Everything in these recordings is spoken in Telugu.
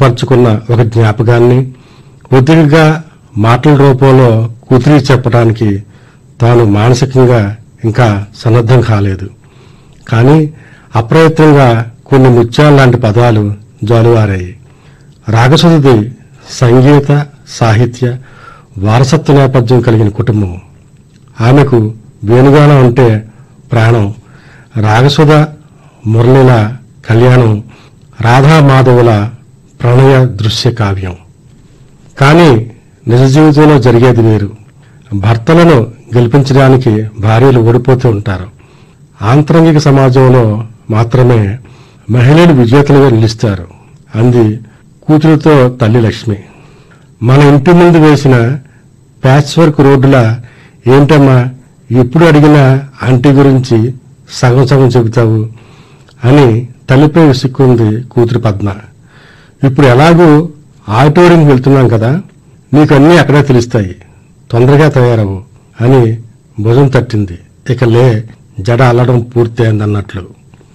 ఏర్పరచుకున్న ఒక జ్ఞాపకాన్ని ఒత్తిడిగా మాటల రూపంలో కూతురి చెప్పడానికి తాను మానసికంగా ఇంకా సన్నద్ధం కాలేదు కానీ అప్రయత్నంగా కొన్ని ముత్యాల లాంటి పదాలు జాలువారాయి రాగసుధది సంగీత సాహిత్య వారసత్వ నేపథ్యం కలిగిన కుటుంబం ఆమెకు వేణుగానం అంటే ప్రాణం రాగసుధ మురళిల కళ్యాణం రాధామాధవుల ప్రణయ దృశ్య కావ్యం కానీ నిజ జీవితంలో జరిగేది వేరు భర్తలను గెలిపించడానికి భార్యలు ఓడిపోతూ ఉంటారు ఆంతరంగిక సమాజంలో మాత్రమే మహిళలు విజేతలుగా నిలుస్తారు అంది కూతురుతో తల్లి లక్ష్మి మన ఇంటి ముందు వేసిన ప్యాచ్ వర్క్ రోడ్డులా ఏంటమ్మా ఎప్పుడు అడిగినా ఆంటీ గురించి సగం సగం చెబుతావు అని తల్లిపై విసుక్కుంది కూతురు పద్మ ఇప్పుడు ఎలాగూ ఆడిటోరియంకి వెళ్తున్నాం కదా నీకు అన్నీ అక్కడే తెలుస్తాయి తొందరగా తయారవు అని భుజం తట్టింది ఇక లే జడ అల్లడం పూర్తయిందన్నట్లు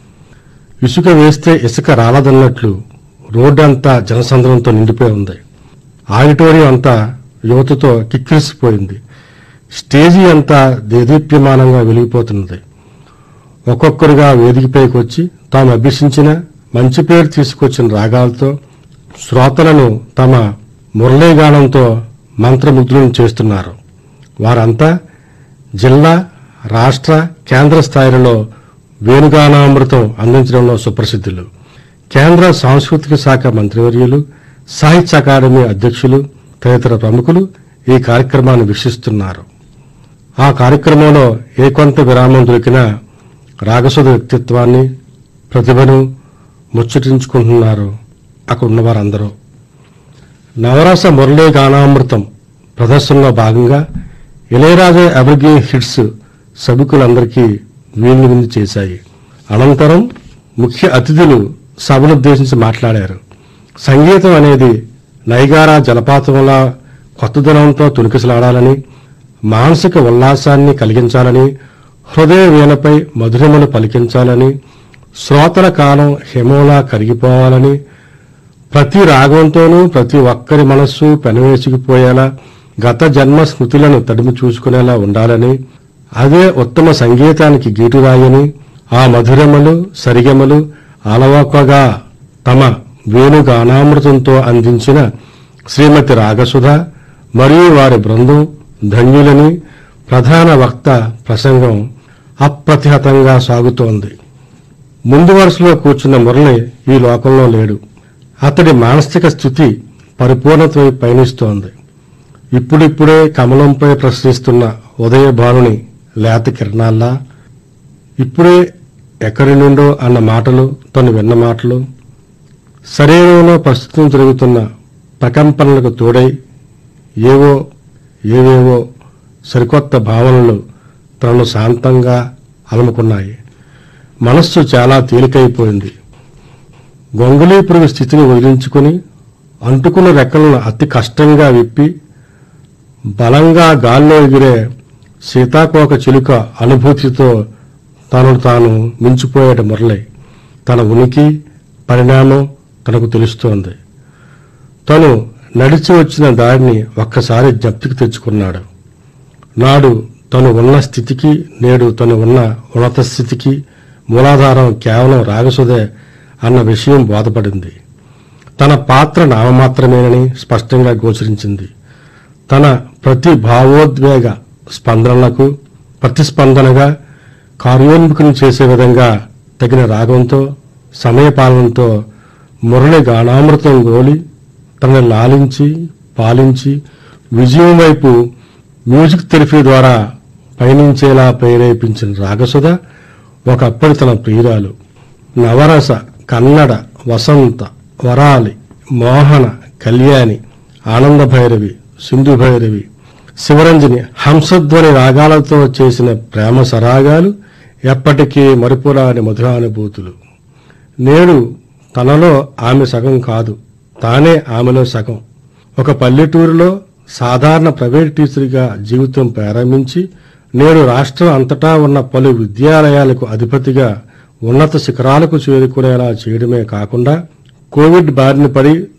ఇసుక వేస్తే ఇసుక రాలదన్నట్లు రోడ్డు అంతా జనసంద్రంతో నిండిపోయి ఉంది ఆడిటోరియం అంతా యువతతో కిక్కిరిసిపోయింది స్టేజీ అంతా దేదీప్యమానంగా వెలిగిపోతున్నది ఒక్కొక్కరుగా వేదికపైకి వచ్చి తాము అభ్యసించిన మంచి పేరు తీసుకొచ్చిన రాగాలతో శ్రోతలను తమ మురళీగానంతో మంత్రముగ్ధులను చేస్తున్నారు వారంతా జిల్లా రాష్ట్ర కేంద్ర స్థాయిలలో వేణుగానామృతం అందించడంలో సుప్రసిద్ధులు కేంద్ర సాంస్కృతిక శాఖ మంత్రివర్యులు సాహిత్య అకాడమీ అధ్యక్షులు తదితర ప్రముఖులు ఈ కార్యక్రమాన్ని వీక్షిస్తున్నారు ఆ కార్యక్రమంలో ఏ కొంత విరామం దొరికినా రాగసుధ వ్యక్తిత్వాన్ని ప్రతిభను ముచ్చటించుకుంటున్నారు అక్కడ ఉన్నవారందరూ నవరస మురళీ గానామృతం ప్రదర్శనలో భాగంగా ఇళయరాజా ఎవర్గ్రీన్ హిట్స్ సభికులందరికీ వీలు విందు చేశాయి అనంతరం ముఖ్య అతిథులు సభనుద్దేశించి మాట్లాడారు సంగీతం అనేది నైగారా జలపాతంలా కొత్తదనంతో తునికిసలాడాలని మానసిక ఉల్లాసాన్ని కలిగించాలని హృదయ వీణపై మధురములు పలికించాలని శ్రోతల కాలం హిమోలా కరిగిపోవాలని ప్రతి రాగంతోనూ ప్రతి ఒక్కరి మనస్సు పెనవేసుకుపోయేలా గత జన్మ స్మృతులను తడిమి చూసుకునేలా ఉండాలని అదే ఉత్తమ సంగీతానికి గీటురాయని ఆ మధురములు సరిగమలు అలవకగా తమ వేణుగానామృతంతో అందించిన శ్రీమతి రాగసుధ మరియు వారి బృందం ధన్యులని ప్రధాన వక్త ప్రసంగం అప్రతిహతంగా సాగుతోంది ముందు వరుసలో కూర్చున్న మురళి ఈ లోకంలో లేడు అతడి మానసిక స్థితి పరిపూర్ణత వైపు పయనిస్తోంది ఇప్పుడిప్పుడే కమలంపై ప్రశ్నిస్తున్న ఉదయ భానుని లేత కిరణాల్లా ఇప్పుడే ఎక్కడి నుండో అన్న మాటలు తను విన్న మాటలు శరీరంలో ప్రస్తుతం జరుగుతున్న ప్రకంపనలకు తోడై ఏవో ఏవేవో సరికొత్త భావనలు తనను శాంతంగా అలముకున్నాయి మనస్సు చాలా తేలికైపోయింది గొంగళీ పురుగు స్థితిని వదిలించుకుని అంటుకున్న రెక్కలను అతి కష్టంగా విప్పి బలంగా గాల్లో ఎగిరే సీతాకోక చిలుక అనుభూతితో తనను తాను మించిపోయేట మురళి తన ఉనికి పరిణామం తనకు తెలుస్తోంది తను నడిచి వచ్చిన దారిని ఒక్కసారి జ్ఞప్తికి తెచ్చుకున్నాడు నాడు తను ఉన్న స్థితికి నేడు తను ఉన్న ఉన్నత స్థితికి మూలాధారం కేవలం రాగసుదే అన్న విషయం బోధపడింది తన పాత్ర నామమాత్రమేనని స్పష్టంగా గోచరించింది తన ప్రతి భావోద్వేగ స్పందనలకు ప్రతిస్పందనగా కార్యోన్ముఖం చేసే విధంగా తగిన రాగంతో సమయపాలనతో మురళి గానామృతం గోలి తనని లాలించి పాలించి విజయం వైపు మ్యూజిక్ థెరపీ ద్వారా పయనించేలా ప్రేరేపించిన రాగసుధ ఒకప్పటి తన ప్రియురాలు నవరస కన్నడ వసంత వరాలి మోహన కళ్యాణి ఆనంద భైరవి సింధు భైరవి శివరంజని హంసధ్వని రాగాలతో చేసిన ప్రేమ సరాగాలు ఎప్పటికీ మరుపురాని మధురానుభూతులు నేడు తనలో ఆమె సగం కాదు తానే ఆమెలో సగం ఒక పల్లెటూరులో సాధారణ ప్రైవేట్ టీచర్గా జీవితం ప్రారంభించి నేడు రాష్ట్రం అంతటా ఉన్న పలు విద్యాలయాలకు అధిపతిగా ఉన్నత శిఖరాలకు చేరుకునేలా చేయడమే కాకుండా కోవిడ్ బారిన పడి